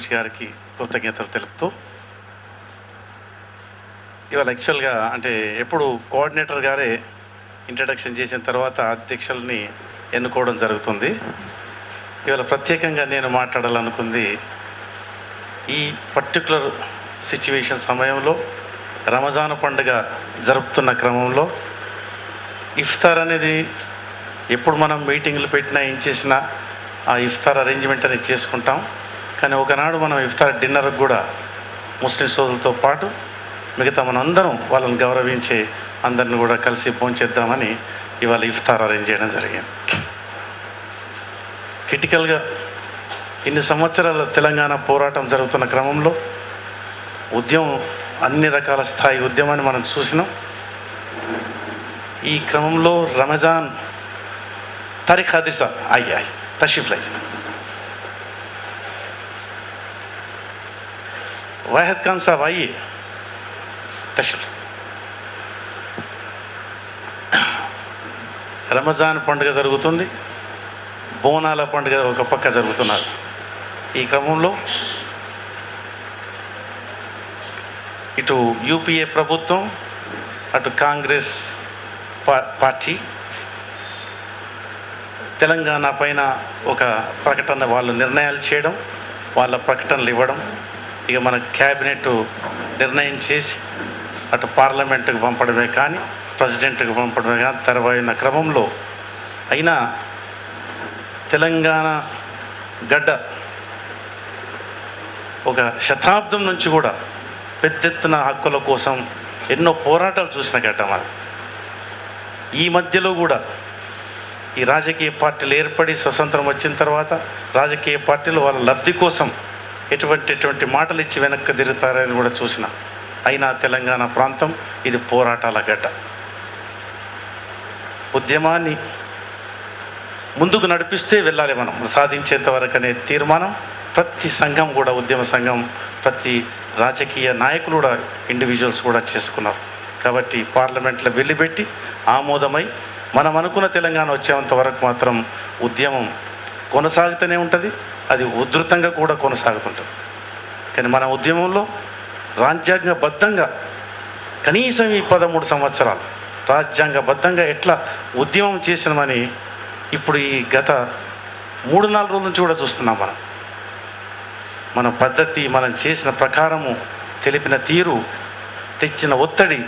గారికి కృతజ్ఞతలు తెలుపుతూ ఇవాళ యాక్చువల్గా అంటే ఎప్పుడు కోఆర్డినేటర్ గారే ఇంట్రడక్షన్ చేసిన తర్వాత అధ్యక్షుల్ని ఎన్నుకోవడం జరుగుతుంది ఇవాళ ప్రత్యేకంగా నేను మాట్లాడాలనుకుంది ఈ పర్టికులర్ సిచ్యువేషన్ సమయంలో రమజాన్ పండుగ జరుపుతున్న క్రమంలో ఇఫ్తార్ అనేది ఎప్పుడు మనం మీటింగ్లు పెట్టినా ఏం చేసినా ఆ ఇఫ్తార్ అరేంజ్మెంట్ అనేది చేసుకుంటాం కానీ ఒకనాడు మనం ఇఫ్తార్ డిన్నర్కి కూడా ముస్లిం సోదరులతో పాటు మిగతా మనందరం వాళ్ళని గౌరవించి అందరిని కూడా కలిసి భోంచేద్దామని ఇవాళ ఇఫ్తార్ అరేంజ్ చేయడం జరిగింది క్రిటికల్గా ఇన్ని సంవత్సరాల తెలంగాణ పోరాటం జరుగుతున్న క్రమంలో ఉద్యమం అన్ని రకాల స్థాయి ఉద్యమాన్ని మనం చూసినాం ఈ క్రమంలో రమజాన్ तारीख हादिर साहब आइए आइए तशरीफ लाइए वाहिद खान साहब आइए तशरीफ लाइए రమజాన్ పండుగ జరుగుతుంది బోనాల పండుగ ఒక పక్క జరుగుతున్నారు ఈ క్రమంలో ఇటు యూపీఏ ప్రభుత్వం అటు కాంగ్రెస్ పా- పార్టీ తెలంగాణ పైన ఒక ప్రకటన వాళ్ళు నిర్ణయాలు చేయడం వాళ్ళ ప్రకటనలు ఇవ్వడం ఇక మన క్యాబినెట్ నిర్ణయం చేసి అటు పార్లమెంటుకు పంపడమే కానీ ప్రెసిడెంట్కి పంపడమే కానీ తెరవైన క్రమంలో అయినా తెలంగాణ గడ్డ ఒక శతాబ్దం నుంచి కూడా పెద్ద ఎత్తున హక్కుల కోసం ఎన్నో పోరాటాలు చూసిన గడ్డ మన ఈ మధ్యలో కూడా ఈ రాజకీయ పార్టీలు ఏర్పడి స్వతంత్రం వచ్చిన తర్వాత రాజకీయ పార్టీలు వాళ్ళ లబ్ధి కోసం ఎటువంటి ఎటువంటి మాటలు ఇచ్చి వెనక్కి తిరుగుతారని కూడా చూసిన అయినా తెలంగాణ ప్రాంతం ఇది పోరాటాల గడ్డ ఉద్యమాన్ని ముందుకు నడిపిస్తే వెళ్ళాలి మనం సాధించేంత వరకు అనే తీర్మానం ప్రతి సంఘం కూడా ఉద్యమ సంఘం ప్రతి రాజకీయ నాయకులు కూడా ఇండివిజువల్స్ కూడా చేసుకున్నారు కాబట్టి పార్లమెంట్లో వెళ్ళిపెట్టి ఆమోదమై మనం అనుకున్న తెలంగాణ వచ్చేంత వరకు మాత్రం ఉద్యమం కొనసాగుతూనే ఉంటుంది అది ఉధృతంగా కూడా కొనసాగుతుంటుంది కానీ మన ఉద్యమంలో రాజ్యాంగబద్ధంగా కనీసం ఈ పదమూడు సంవత్సరాలు రాజ్యాంగబద్ధంగా ఎట్లా ఉద్యమం చేసినామని ఇప్పుడు ఈ గత మూడు నాలుగు రోజుల నుంచి కూడా చూస్తున్నాం మనం మన పద్ధతి మనం చేసిన ప్రకారము తెలిపిన తీరు తెచ్చిన ఒత్తిడి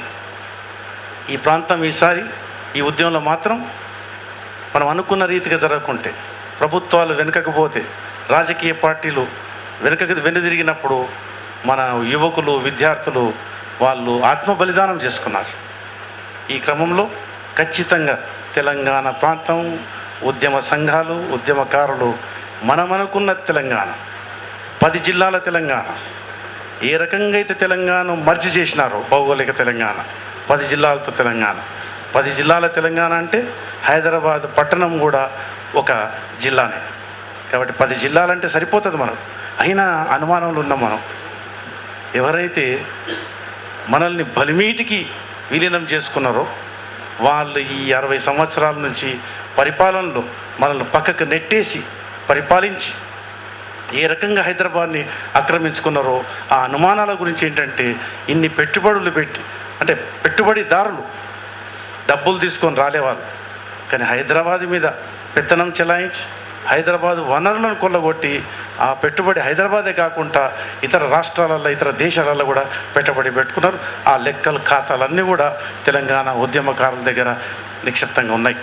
ఈ ప్రాంతం ఈసారి ఈ ఉద్యమంలో మాత్రం మనం అనుకున్న రీతిగా జరగకుంటే ప్రభుత్వాలు వెనుకకు పోతే రాజకీయ పార్టీలు వెనుకకు వెనుదిరిగినప్పుడు మన యువకులు విద్యార్థులు వాళ్ళు ఆత్మ బలిదానం చేసుకున్నారు ఈ క్రమంలో ఖచ్చితంగా తెలంగాణ ప్రాంతం ఉద్యమ సంఘాలు ఉద్యమకారులు మనం అనుకున్న తెలంగాణ పది జిల్లాల తెలంగాణ ఏ రకంగా అయితే తెలంగాణ మర్జి చేసినారో భౌగోళిక తెలంగాణ పది జిల్లాలతో తెలంగాణ పది జిల్లాల తెలంగాణ అంటే హైదరాబాద్ పట్టణం కూడా ఒక జిల్లానే కాబట్టి పది జిల్లాలంటే సరిపోతుంది మనం అయినా అనుమానంలో ఉన్నాం మనం ఎవరైతే మనల్ని బలిమీటికి విలీనం చేసుకున్నారో వాళ్ళు ఈ అరవై సంవత్సరాల నుంచి పరిపాలనలో మనల్ని పక్కకు నెట్టేసి పరిపాలించి ఏ రకంగా హైదరాబాద్ని ఆక్రమించుకున్నారో ఆ అనుమానాల గురించి ఏంటంటే ఇన్ని పెట్టుబడులు పెట్టి అంటే పెట్టుబడిదారులు డబ్బులు తీసుకొని రాలేవాళ్ళు కానీ హైదరాబాద్ మీద పెత్తనం చెలాయించి హైదరాబాద్ వనరులను కొల్లగొట్టి ఆ పెట్టుబడి హైదరాబాదే కాకుండా ఇతర రాష్ట్రాలలో ఇతర దేశాలలో కూడా పెట్టుబడి పెట్టుకున్నారు ఆ లెక్కలు ఖాతాలన్నీ కూడా తెలంగాణ ఉద్యమకారుల దగ్గర నిక్షిప్తంగా ఉన్నాయి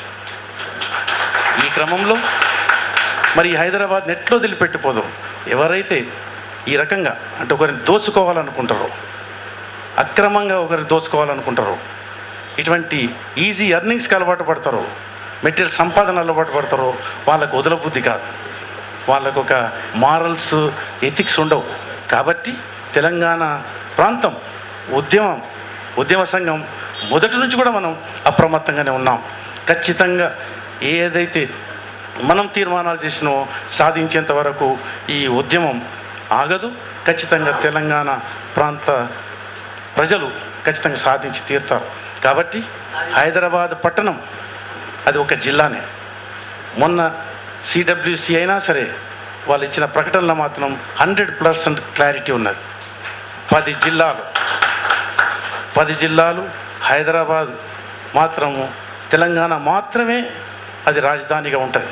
ఈ క్రమంలో మరి ఈ హైదరాబాద్ నెట్లో వదిలిపెట్టిపోదు ఎవరైతే ఈ రకంగా అంటే ఒకరిని దోచుకోవాలనుకుంటారో అక్రమంగా ఒకరిని దోచుకోవాలనుకుంటారో ఇటువంటి ఈజీ ఎర్నింగ్స్కి అలవాటు పడతారో మెటీరియల్ సంపాదన అలవాటు పడతారో వాళ్ళకు వదలబుద్ధి కాదు వాళ్ళకు ఒక మారల్స్ ఎథిక్స్ ఉండవు కాబట్టి తెలంగాణ ప్రాంతం ఉద్యమం ఉద్యమ సంఘం మొదటి నుంచి కూడా మనం అప్రమత్తంగానే ఉన్నాం ఖచ్చితంగా ఏదైతే మనం తీర్మానాలు చేసినామో సాధించేంత వరకు ఈ ఉద్యమం ఆగదు ఖచ్చితంగా తెలంగాణ ప్రాంత ప్రజలు ఖచ్చితంగా సాధించి తీరుతారు కాబట్టి హైదరాబాద్ పట్టణం అది ఒక జిల్లానే మొన్న సిడబ్ల్యూసి అయినా సరే వాళ్ళు ఇచ్చిన ప్రకటనలో మాత్రం హండ్రెడ్ పర్సెంట్ క్లారిటీ ఉన్నది పది జిల్లాలు పది జిల్లాలు హైదరాబాద్ మాత్రము తెలంగాణ మాత్రమే అది రాజధానిగా ఉంటుంది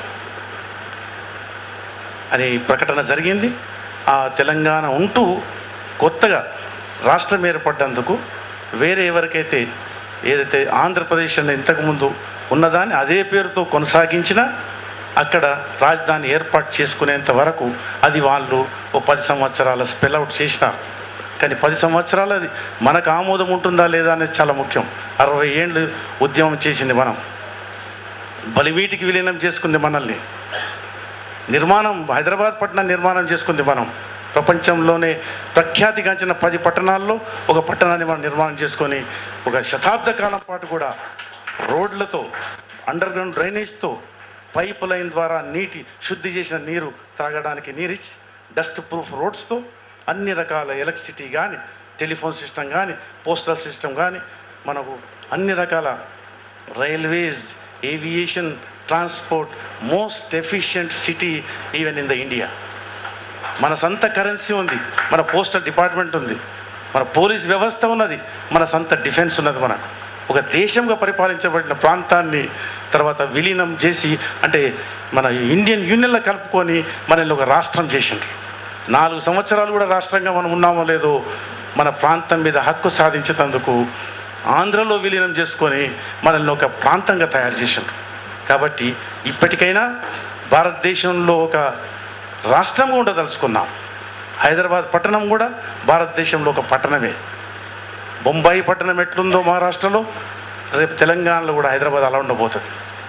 అని ప్రకటన జరిగింది ఆ తెలంగాణ ఉంటూ కొత్తగా రాష్ట్రం ఏర్పడ్డందుకు వేరే ఎవరికైతే ఏదైతే ఆంధ్రప్రదేశ్ అని ఇంతకుముందు ఉన్నదాన్ని అదే పేరుతో కొనసాగించిన అక్కడ రాజధాని ఏర్పాటు చేసుకునేంత వరకు అది వాళ్ళు ఓ పది సంవత్సరాల స్పెల్ అవుట్ చేసినారు కానీ పది సంవత్సరాలు అది మనకు ఆమోదం ఉంటుందా లేదా అనేది చాలా ముఖ్యం అరవై ఏళ్ళు ఉద్యమం చేసింది మనం బలివీటికి విలీనం చేసుకుంది మనల్ని నిర్మాణం హైదరాబాద్ పట్టణం నిర్మాణం చేసుకుంది మనం ప్రపంచంలోనే ప్రఖ్యాతిగాంచిన పది పట్టణాల్లో ఒక పట్టణాన్ని మనం నిర్మాణం చేసుకొని ఒక శతాబ్ద కాలం పాటు కూడా రోడ్లతో అండర్ గ్రౌండ్ డ్రైనేజ్తో పైప్ లైన్ ద్వారా నీటి శుద్ధి చేసిన నీరు తాగడానికి నీరిచ్చి డస్ట్ ప్రూఫ్ రోడ్స్తో అన్ని రకాల ఎలక్ట్రిసిటీ కానీ టెలిఫోన్ సిస్టమ్ కానీ పోస్టల్ సిస్టమ్ కానీ మనకు అన్ని రకాల railways aviation transport most efficient city even in the India మన సొంత కరెన్సీ ఉంది మన పోస్టల్ డిపార్ట్మెంట్ ఉంది మన పోలీస్ వ్యవస్థ ఉన్నది మన సొంత డిఫెన్స్ ఉన్నది మనకు ఒక దేశంగా పరిపాలించబడిన ప్రాంతాన్ని తర్వాత విలీనం చేసి అంటే మన ఇండియన్ యూనియన్లో కలుపుకొని మనల్ని ఒక రాష్ట్రం చేసిండ్రు నాలుగు సంవత్సరాలు కూడా రాష్ట్రంగా మనం ఉన్నామో లేదో మన ప్రాంతం మీద హక్కు సాధించేందుకు ఆంధ్రలో విలీనం చేసుకొని మనల్ని ఒక ప్రాంతంగా తయారు చేసిండ్రు కాబట్టి ఇప్పటికైనా భారతదేశంలో ఒక రాష్ట్రంగా ఉండదలుచుకున్నాం హైదరాబాద్ పట్టణం కూడా భారతదేశంలో ఒక పట్టణమే బొంబాయి పట్టణం ఎట్లుందో మహారాష్ట్రలో రేపు తెలంగాణలో కూడా హైదరాబాద్ అలా ఉండబోతుంది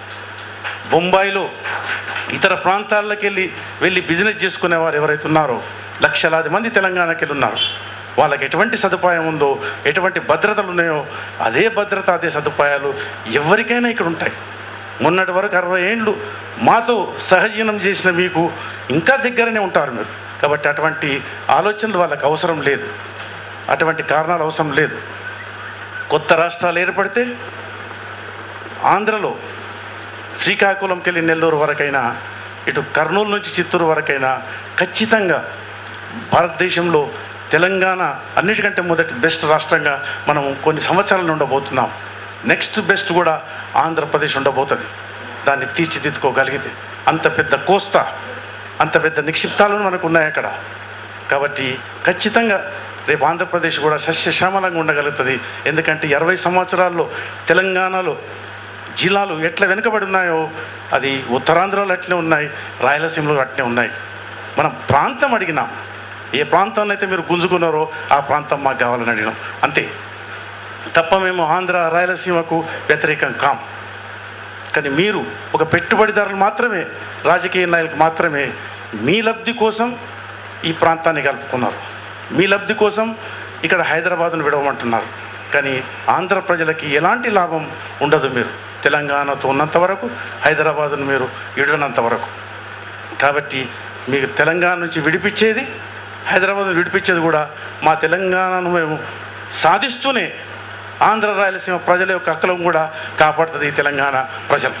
బొంబాయిలో ఇతర ప్రాంతాలకు వెళ్ళి వెళ్ళి బిజినెస్ చేసుకునే వారు ఎవరైతే ఉన్నారో లక్షలాది మంది తెలంగాణకి వెళ్ళి ఉన్నారు వాళ్ళకి ఎటువంటి సదుపాయం ఉందో ఎటువంటి భద్రతలు ఉన్నాయో అదే భద్రత అదే సదుపాయాలు ఎవరికైనా ఇక్కడ ఉంటాయి మొన్నటి వరకు అరవై ఏండ్లు మాతో సహజీవనం చేసిన మీకు ఇంకా దగ్గరనే ఉంటారు మీరు కాబట్టి అటువంటి ఆలోచనలు వాళ్ళకి అవసరం లేదు అటువంటి కారణాలు అవసరం లేదు కొత్త రాష్ట్రాలు ఏర్పడితే ఆంధ్రలో శ్రీకాకుళంకి వెళ్ళి నెల్లూరు వరకైనా ఇటు కర్నూలు నుంచి చిత్తూరు వరకైనా ఖచ్చితంగా భారతదేశంలో తెలంగాణ అన్నిటికంటే మొదటి బెస్ట్ రాష్ట్రంగా మనం కొన్ని సంవత్సరాలు ఉండబోతున్నాం నెక్స్ట్ బెస్ట్ కూడా ఆంధ్రప్రదేశ్ ఉండబోతుంది దాన్ని తీర్చిదిద్దుకోగలిగితే అంత పెద్ద కోస్తా అంత పెద్ద నిక్షిప్తాలు మనకు ఉన్నాయి అక్కడ కాబట్టి ఖచ్చితంగా రేపు ఆంధ్రప్రదేశ్ కూడా సస్యశ్యామలంగా ఉండగలుగుతుంది ఎందుకంటే ఇరవై సంవత్సరాల్లో తెలంగాణలో జిల్లాలు ఎట్లా వెనుకబడి ఉన్నాయో అది ఉత్తరాంధ్రలో అట్లే ఉన్నాయి రాయలసీమలో అట్లే ఉన్నాయి మనం ప్రాంతం అడిగినాం ఏ ప్రాంతాన్ని అయితే మీరు గుంజుకున్నారో ఆ ప్రాంతం మాకు కావాలని అడిగినాం అంతే తప్ప మేము ఆంధ్ర రాయలసీమకు వ్యతిరేకం కాం కానీ మీరు ఒక పెట్టుబడిదారులు మాత్రమే రాజకీయ నాయకులు మాత్రమే మీ లబ్ధి కోసం ఈ ప్రాంతాన్ని కలుపుకున్నారు మీ లబ్ధి కోసం ఇక్కడ హైదరాబాద్ను విడవమంటున్నారు కానీ ఆంధ్ర ప్రజలకి ఎలాంటి లాభం ఉండదు మీరు తెలంగాణతో ఉన్నంత వరకు హైదరాబాద్ను మీరు విడనంత వరకు కాబట్టి మీకు తెలంగాణ నుంచి విడిపించేది హైదరాబాద్ విడిపించేది కూడా మా తెలంగాణను మేము సాధిస్తూనే ఆంధ్ర రాయలసీమ ప్రజల యొక్క హక్కులను కూడా కాపాడుతుంది ఈ తెలంగాణ ప్రజలు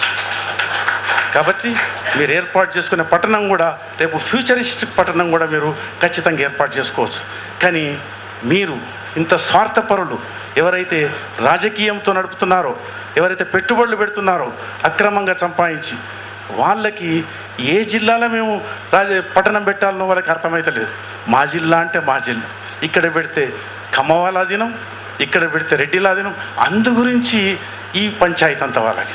కాబట్టి మీరు ఏర్పాటు చేసుకునే పట్టణం కూడా రేపు ఫ్యూచరిస్టిక్ పట్టణం కూడా మీరు ఖచ్చితంగా ఏర్పాటు చేసుకోవచ్చు కానీ మీరు ఇంత స్వార్థపరులు ఎవరైతే రాజకీయంతో నడుపుతున్నారో ఎవరైతే పెట్టుబడులు పెడుతున్నారో అక్రమంగా సంపాదించి వాళ్ళకి ఏ జిల్లాలో మేము రాజ పట్టణం పెట్టాలనో వాళ్ళకి అర్థమైతలేదు మా జిల్లా అంటే మా జిల్లా ఇక్కడ పెడితే కమ్మవాళ్ళ అధీనం ఇక్కడ పెడితే రెడ్డిల అధీనం అందు గురించి ఈ పంచాయతీ అంత వాళ్ళకి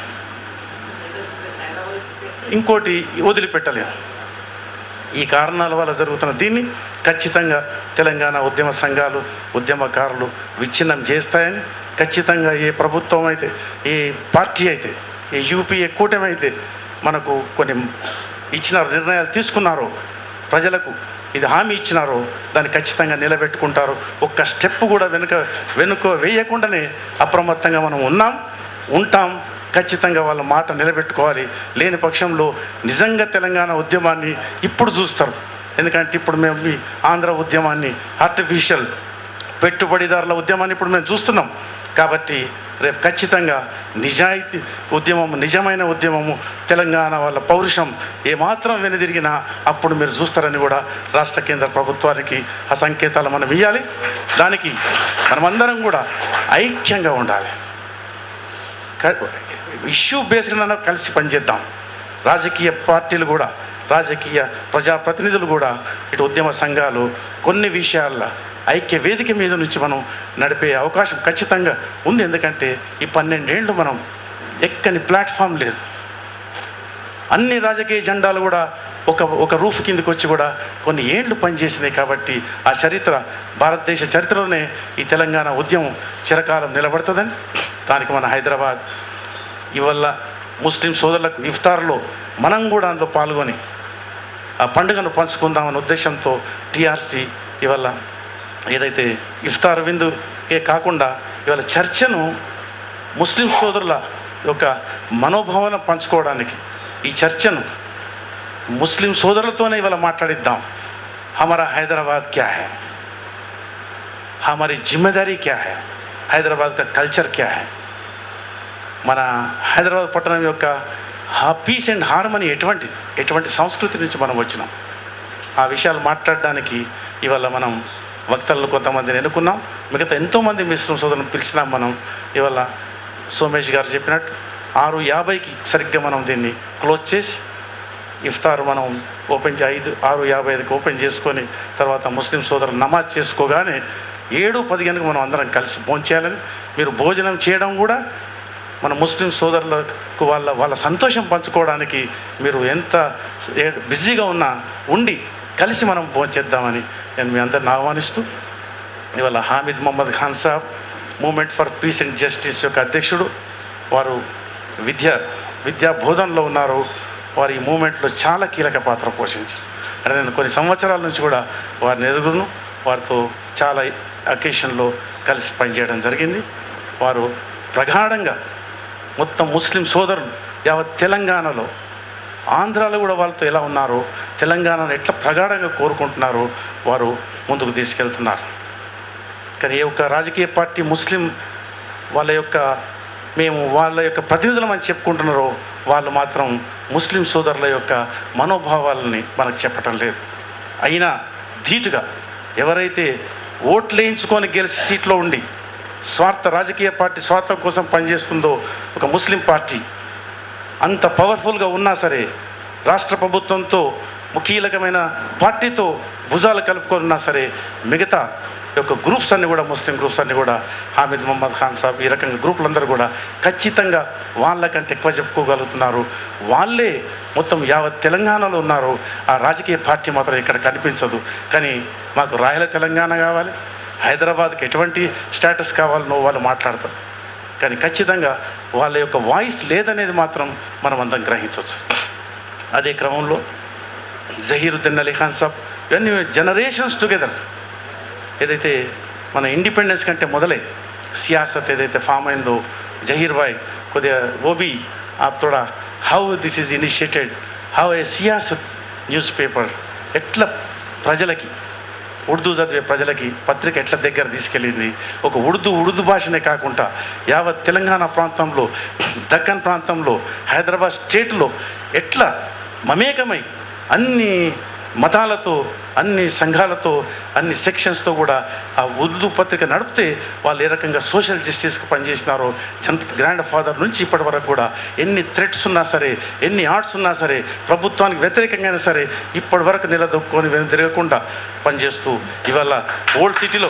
ఇంకోటి వదిలిపెట్టలేము ఈ కారణాల వల్ల జరుగుతున్న దీన్ని ఖచ్చితంగా తెలంగాణ ఉద్యమ సంఘాలు ఉద్యమకారులు విచ్ఛిన్నం చేస్తాయని ఖచ్చితంగా ఏ ప్రభుత్వం అయితే ఏ పార్టీ అయితే ఏ యూపీఏ కూటమి అయితే మనకు కొన్ని ఇచ్చిన నిర్ణయాలు తీసుకున్నారో ప్రజలకు ఇది హామీ ఇచ్చినారో దాన్ని ఖచ్చితంగా నిలబెట్టుకుంటారు ఒక్క స్టెప్ కూడా వెనుక వెనుక వేయకుండానే అప్రమత్తంగా మనం ఉన్నాం ఉంటాం ఖచ్చితంగా వాళ్ళ మాట నిలబెట్టుకోవాలి లేని పక్షంలో నిజంగా తెలంగాణ ఉద్యమాన్ని ఇప్పుడు చూస్తారు ఎందుకంటే ఇప్పుడు మేము ఈ ఆంధ్ర ఉద్యమాన్ని ఆర్టిఫిషియల్ పెట్టుబడిదారుల ఉద్యమాన్ని ఇప్పుడు మేము చూస్తున్నాం కాబట్టి రేపు ఖచ్చితంగా నిజాయితీ ఉద్యమం నిజమైన ఉద్యమము తెలంగాణ వాళ్ళ పౌరుషం ఏమాత్రం వెనుదిరిగినా అప్పుడు మీరు చూస్తారని కూడా రాష్ట్ర కేంద్ర ప్రభుత్వానికి ఆ సంకేతాలు మనం ఇవ్వాలి దానికి మనమందరం కూడా ఐక్యంగా ఉండాలి ఇష్యూ బేస్డ్గా కలిసి పనిచేద్దాం రాజకీయ పార్టీలు కూడా రాజకీయ ప్రజాప్రతినిధులు కూడా ఇటు ఉద్యమ సంఘాలు కొన్ని విషయాల్లో ఐక్య వేదిక మీద నుంచి మనం నడిపే అవకాశం ఖచ్చితంగా ఉంది ఎందుకంటే ఈ పన్నెండేళ్ళు మనం ఎక్కని ప్లాట్ఫామ్ లేదు అన్ని రాజకీయ జెండాలు కూడా ఒక ఒక రూఫ్ కిందకి వచ్చి కూడా కొన్ని ఏళ్ళు పనిచేసినాయి కాబట్టి ఆ చరిత్ర భారతదేశ చరిత్రలోనే ఈ తెలంగాణ ఉద్యమం చిరకాలం నిలబడుతుందని దానికి మన హైదరాబాద్ ఇవల్ల ముస్లిం సోదరులకు ఇఫ్తార్లో మనం కూడా అందులో పాల్గొని ఆ పండుగను పంచుకుందామనే ఉద్దేశంతో టీఆర్సీ ఇవాళ ఏదైతే ఇఫ్తార్ విందుకే కాకుండా ఇవాళ చర్చను ముస్లిం సోదరుల యొక్క మనోభావన పంచుకోవడానికి ఈ చర్చను ముస్లిం సోదరులతోనే ఇవాళ మాట్లాడిద్దాం హమారా హైదరాబాద్ క్యా హై हमारी जिम्मेदारी क्या है హైదరాబాద్ का కల్చర్ क्या है మన హైదరాబాద్ పట్టణం యొక్క పీస్ అండ్ హార్మనీ ఎటువంటి ఎటువంటి సంస్కృతి నుంచి మనం వచ్చినాం ఆ విషయాలు మాట్లాడడానికి ఇవాళ మనం వక్తలను కొంతమందిని ఎన్నుకున్నాం మిగతా ఎంతోమంది మిశ్రమ సోదరులను పిలిచినాం మనం ఇవాళ సోమేష్ గారు చెప్పినట్టు ఆరు యాభైకి సరిగ్గా మనం దీన్ని క్లోజ్ చేసి ఇఫ్తార్ మనం ఓపెన్ చే ఐదు ఆరు యాభై ఐదుకి ఓపెన్ చేసుకొని తర్వాత ముస్లిం సోదరులు నమాజ్ చేసుకోగానే ఏడు పదిహేనుకి మనం అందరం కలిసి భోంచేయాలని మీరు భోజనం చేయడం కూడా మన ముస్లిం సోదరులకు వాళ్ళ వాళ్ళ సంతోషం పంచుకోవడానికి మీరు ఎంత ఏ- బిజీగా ఉన్నా ఉండి కలిసి మనం భోంచేద్దామని నేను మీ అందరిని ఆహ్వానిస్తూ ఇవాళ Hamid Mohammed Khan Sab movement for peace and justice యొక్క అధ్యక్షుడు వారు విద్య విద్యా బోధనలో ఉన్నారు వారు ఈ మూమెంట్లో చాలా కీలక పాత్ర పోషించారు అంటే నేను కొన్ని సంవత్సరాల నుంచి కూడా వారిని ఎదుగును వారితో చాలా అకేషన్లో కలిసి పనిచేయడం జరిగింది వారు ప్రగాఢంగా మొత్తం ముస్లిం సోదరులు యావత్ తెలంగాణలో ఆంధ్రాలో కూడా వాళ్ళతో ఎలా ఉన్నారో తెలంగాణను ఎట్లా ప్రగాఢంగా కోరుకుంటున్నారో వారు ముందుకు తీసుకెళ్తున్నారు కానీ ఏ ఒక్క రాజకీయ పార్టీ ముస్లిం వాళ్ళ యొక్క మేము వాళ్ళ యొక్క ప్రతినిధులం అని చెప్పుకుంటున్నారో వాళ్ళు మాత్రం ముస్లిం సోదరుల యొక్క మనోభావాలని మనకు చెప్పటం లేదు అయినా ధీటుగా ఎవరైతే ఓట్లు వేయించుకొని గెలిచి సీట్లో ఉండి స్వార్థ రాజకీయ పార్టీ స్వార్థం కోసం పనిచేస్తుందో ఒక ముస్లిం పార్టీ అంత పవర్ఫుల్గా ఉన్నా సరే రాష్ట్ర ప్రభుత్వంతో కీలకమైన పార్టీతో భుజాలు కలుపుకొని ఉన్నా సరే మిగతా యొక్క గ్రూప్స్ అన్ని కూడా ముస్లిం గ్రూప్స్ అన్ని కూడా హామిద్ మొహమ్మద్ ఖాన్ సాబ్ ఈ రకంగా గ్రూపులందరూ కూడా ఖచ్చితంగా వాళ్ళకంటే ఎక్కువ చెప్పుకోగలుగుతున్నారు వాళ్ళే మొత్తం యావత్ తెలంగాణలో ఉన్నారు ఆ రాజకీయ పార్టీ మాత్రం ఇక్కడ కనిపించదు కానీ మాకు రాయల తెలంగాణ కావాలి హైదరాబాద్కి ఎటువంటి స్టేటస్ కావాలనో వాళ్ళు మాట్లాడతారు కానీ ఖచ్చితంగా వాళ్ళ యొక్క వాయిస్ లేదనేది మాత్రం మనం అందరం గ్రహించవచ్చు అదే క్రమంలో జహీరుద్దీన్ అలీ ఖాన్ సాబ్ ఇవన్నీ జనరేషన్స్ టుగెదర్ ఏదైతే మన ఇండిపెండెన్స్ కంటే మొదలే సియాసత్ ఏదైతే ఫామ్ అయిందో జహీర్ భాయ్ కొద్దిగా ఓబీ ఆప్ తోడా how this is initiated how a Siasat news paper ఎట్లా ప్రజలకి ఉర్దూ చదివే ప్రజలకి పత్రిక ఎట్లా దగ్గర తీసుకెళ్ళింది ఒక ఉర్దూ ఉర్దూ భాషనే కాకుండా యావత్ తెలంగాణ ప్రాంతంలో దక్కన్ ప్రాంతంలో హైదరాబాద్ స్టేట్లో ఎట్లా మమేకమై అన్ని మతాలతో అన్ని సంఘాలతో అన్ని సెక్షన్స్తో కూడా ఆ ఉర్దూ పత్రిక నడిపితే వాళ్ళు ఏ రకంగా సోషల్ జస్టిస్కి పనిచేసినారో జంత్ గ్రాండ్ ఫాదర్ నుంచి ఇప్పటి వరకు కూడా ఎన్ని థ్రెట్స్ ఉన్నా సరే ఎన్ని ఆర్ట్స్ ఉన్నా సరే ప్రభుత్వానికి వ్యతిరేకంగా అయినా సరే ఇప్పటి వరకు నిలదొక్కుని వెను తిరగకుండా పనిచేస్తూ ఇవాళ ఓల్డ్ సిటీలో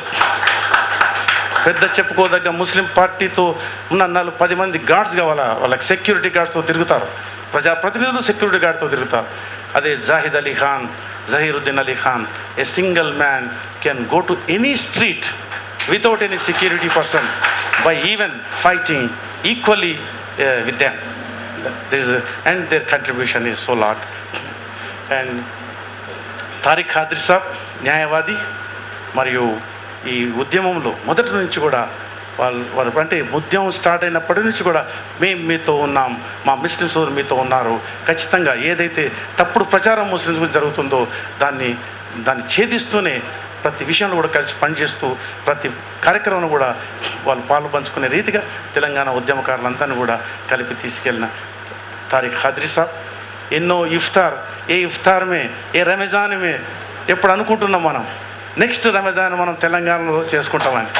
పెద్ద చెప్పుకోదగ్గ ముస్లిం పార్టీతో ఉన్న నాలుగు పది మంది గార్డ్స్ కావాలా వాళ్ళకి సెక్యూరిటీ గార్డ్స్తో తిరుగుతారు ప్రజాప్రతినిధులు సెక్యూరిటీ గార్డ్తో తిరుగుతారు అదే Zahid Ali Khan Zaheeruddin Ali Khan a single man can go to any street without any security person by even fighting equally with them this and their contribution is so lot and Tariq Khadri Sab న్యాయవాది మరియు ఈ ఉద్యమంలో మొదటి నుంచి కూడా వాళ్ళు వాళ్ళు అంటే ఉద్యమం స్టార్ట్ అయినప్పటి నుంచి కూడా మేము మీతో ఉన్నాం మా ముస్లిం సోదరులు మీతో ఉన్నారు ఖచ్చితంగా ఏదైతే తప్పుడు ప్రచారం ముస్లిమ్స్ గురించి జరుగుతుందో దాన్ని దాన్ని ఛేదిస్తూనే ప్రతి విషయంలో కూడా కలిసి పనిచేస్తూ ప్రతి కార్యక్రమం కూడా వాళ్ళు పాలు పంచుకునే రీతిగా తెలంగాణ ఉద్యమకారులందరినీ కూడా కలిపి తీసుకెళ్ళిన తారిక్ ఖాద్రి సాబ్ ఎన్నో ఇఫ్తార్ ఏ ఇఫ్తార్ మే ఏ రమజాన్ మే ఎప్పుడు అనుకుంటున్నాం మనం నెక్స్ట్ రమజాన్ మనం తెలంగాణలో చేసుకుంటామని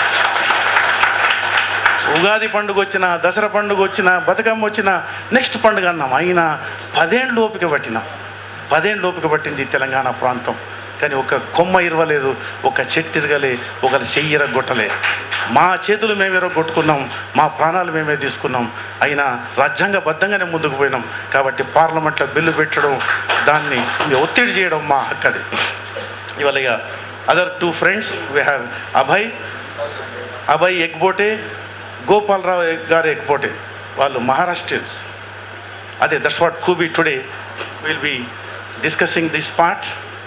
ఉగాది పండుగ వచ్చిన దసరా పండుగ వచ్చిన బతుకమ్మ వచ్చిన నెక్స్ట్ పండుగ అన్నాం అయినా పదేళ్ళు ఓపిక పట్టినాం పదేళ్ళు ఓపిక పట్టింది ఈ తెలంగాణ ప్రాంతం కానీ ఒక కొమ్మ ఇరవలేదు ఒక చెట్టు ఇరగలే ఒకరి చెయ్యి ఇరగొట్టలే మా చేతులు మేము ఇరగొట్టుకున్నాం మా ప్రాణాలు మేమే తీసుకున్నాం అయినా రాజ్యాంగబద్ధంగానే ముందుకు పోయినాం కాబట్టి పార్లమెంట్లో బిల్లు పెట్టడం దాన్ని ఒత్తిడి చేయడం మా హక్కు అది ఇవాళ ఇక other two friends we have Abhay Abhay Ekbote Gopalarao గారు ఎగ్బోటే వాళ్ళు మహారాష్ట్రియన్స్ అదే దట్స్ వాట్ కూబీ today will be discussing this part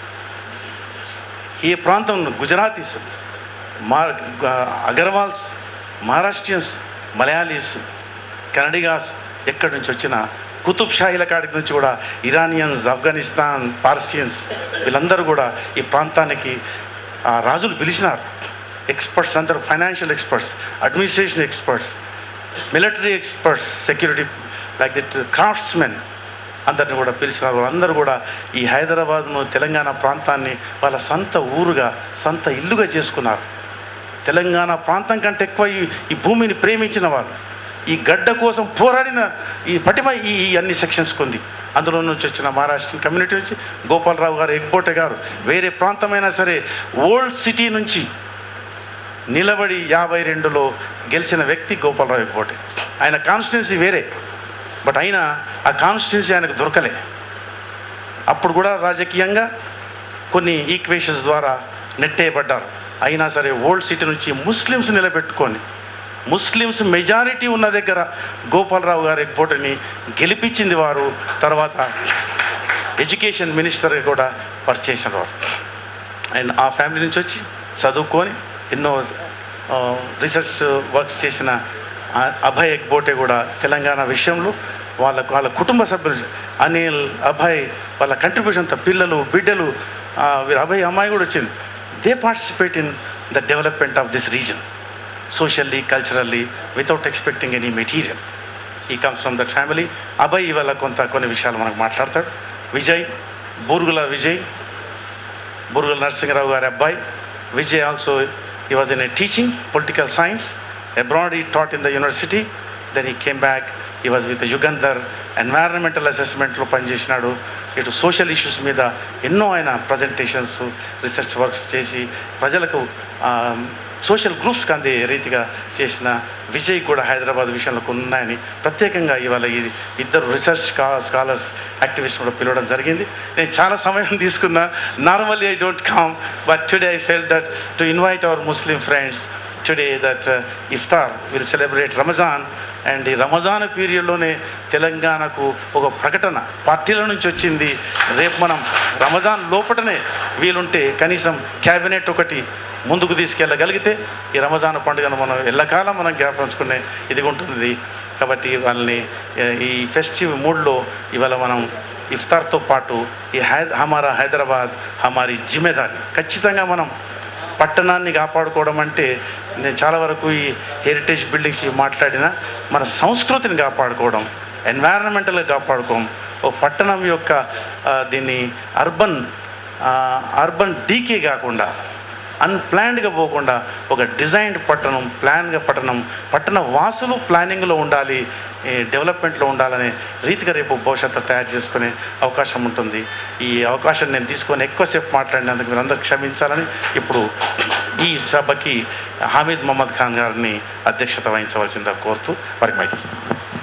ఈ ప్రాంతం గుజరాతీస్ మా అగర్వాల్స్ మహారాష్ట్రియన్స్ మలయాళీస్ కన్నడిగాస్ ఎక్కడి నుంచి వచ్చిన కుతుబ్ షాహీల కాడికి నుంచి కూడా ఇరానియన్స్ ఆఫ్ఘనిస్తాన్ పార్సియన్స్ వీళ్ళందరూ కూడా ఈ ప్రాంతానికి ఆ, రాజులు పిలిచినారు ఎక్స్పర్ట్స్ అందరూ financial experts administration experts military experts security like that craftsmen అందరిని కూడా పిలిచినారు వాళ్ళందరూ కూడా ఈ హైదరాబాద్ను తెలంగాణ ప్రాంతాన్ని వాళ్ళ సొంత ఊరుగా సొంత ఇల్లుగా చేసుకున్నారు తెలంగాణ ప్రాంతం కంటే ఎక్కువ ఈ ఈ భూమిని ప్రేమించిన వాళ్ళు ఈ గడ్డ కోసం పోరాడిన ఈ పటిమ ఈ ఈ అన్ని సెక్షన్స్ కొంది అందులో నుంచి వచ్చిన మహారాష్ట్రన్ కమ్యూనిటీ నుంచి గోపాలరావు గారు ఎగ్బోటే గారు వేరే ప్రాంతమైనా సరే ఓల్డ్ సిటీ నుంచి నిలబడి యాభై రెండులో గెలిచిన వ్యక్తి గోపాలరావు ఎగ్బోటే ఆయన కాన్స్టిట్యున్సీ వేరే బట్ అయినా ఆ కాన్స్టిట్యున్సీ ఆయనకు దొరకలే అప్పుడు కూడా రాజకీయంగా కొన్ని ఈక్వేషన్స్ ద్వారా నెట్టేయబడ్డారు అయినా సరే ఓల్డ్ సిటీ నుంచి ముస్లిమ్స్ నిలబెట్టుకొని ముస్లిమ్స్ మెజారిటీ ఉన్న దగ్గర గోపాలరావు గారి ఎగ్బోటని గెలిపించింది వారు తర్వాత ఎడ్యుకేషన్ మినిస్టర్ కూడా వారు చేసిన వారు అండ్ ఆ ఫ్యామిలీ నుంచి వచ్చి చదువుకొని ఎన్నో రీసెర్చ్ వర్క్స్ చేసిన ఆ అభయ్ ఎగ్బోటే కూడా తెలంగాణ విషయంలో వాళ్ళ వాళ్ళ కుటుంబ సభ్యులు అనిల్ అభయ్ వాళ్ళ కంట్రిబ్యూషన్ అంతా పిల్లలు బిడ్డలు ఆ, వీరు అభయ్ అమ్మాయి కూడా వచ్చింది they participate in the development of this region socially culturally without expecting any material he comes from that family Abhay ఇవాళ కొంత కొన్ని విషయాలు మనకు మాట్లాడతాడు విజయ్ బూరుగుల విజయ్ బురుగుల నరసింహరావు గారి అబ్బాయి Vijay also he was in a teaching political science abroad he taught in the university then he came back he was with Yugandhar environmental అసెస్మెంట్లో పనిచేసినాడు ఇటు సోషల్ ఇష్యూస్ మీద ఎన్నో ఆయన ప్రజెంటేషన్స్ రీసెర్చ్ వర్క్స్ చేసి ప్రజలకు సోషల్ గ్రూప్స్కి అందే రీతిగా చేసిన విజయ్ కూడా హైదరాబాద్ విషయంలో కొన్ని ఉన్నాయని ప్రత్యేకంగా ఇవాళ ఈ ఇద్దరు రీసెర్చ్ కా స్కాలర్స్ యాక్టివిస్ట్ కూడా పిలవడం జరిగింది నేను చాలా సమయం తీసుకున్నా normally I don't come but today I felt that to invite our Muslim friends today that iftar will celebrate Ramzan and ఈ రమజాన్ పీరియడ్లోనే తెలంగాణకు ఒక ప్రకటన పార్టీల నుంచి వచ్చింది రేపు మనం రమజాన్ లోపటనే వీలుంటే కనీసం క్యాబినెట్ ఒకటి ముందుకు తీసుకెళ్ళగలిగితే ఈ రమజాన్ పండుగను మనం ఎల్లకాలం మనం జ్ఞాపించుకునే ఇది ఉంటుంది కాబట్టి వాళ్ళని ఏ, ఈ ఫెస్టివ్ మూడ్లో ఇవాళ మనం ఇఫ్తార్తో పాటు ఈ హై హమారా హైదరాబాద్ హమారి జిమ్మేదారి ఖచ్చితంగా మనం పట్టణాన్ని కాపాడుకోవడం అంటే నేను చాలా వరకు ఈ హెరిటేజ్ బిల్డింగ్స్ ఇవి మాట్లాడిన మన సంస్కృతిని కాపాడుకోవడం ఎన్వైరన్మెంటల్గా కాపాడుకోవడం ఓ పట్టణం యొక్క ఆ, దీన్ని అర్బన్ అర్బన్ డీకే కాకుండా అన్ప్లాన్డ్గా పోకుండా ఒక డిజైన్డ్ పట్టణం ప్లాన్గా పట్టణం పట్టణ వాసులు ప్లానింగ్లో ఉండాలి ఈ డెవలప్మెంట్లో ఉండాలనే రీతిగా రేపు భవిష్యత్తు తయారు చేసుకునే అవకాశం ఉంటుంది ఈ అవకాశం నేను తీసుకొని ఎక్కువసేపు మాట్లాడినందుకు మీరు అందరూ క్షమించాలని ఇప్పుడు ఈ సభకి హామీద్ మహమ్మద్ ఖాన్ గారిని అధ్యక్షత వహించవలసిందిగా కోరుతూ వారికి మైకిస్తాను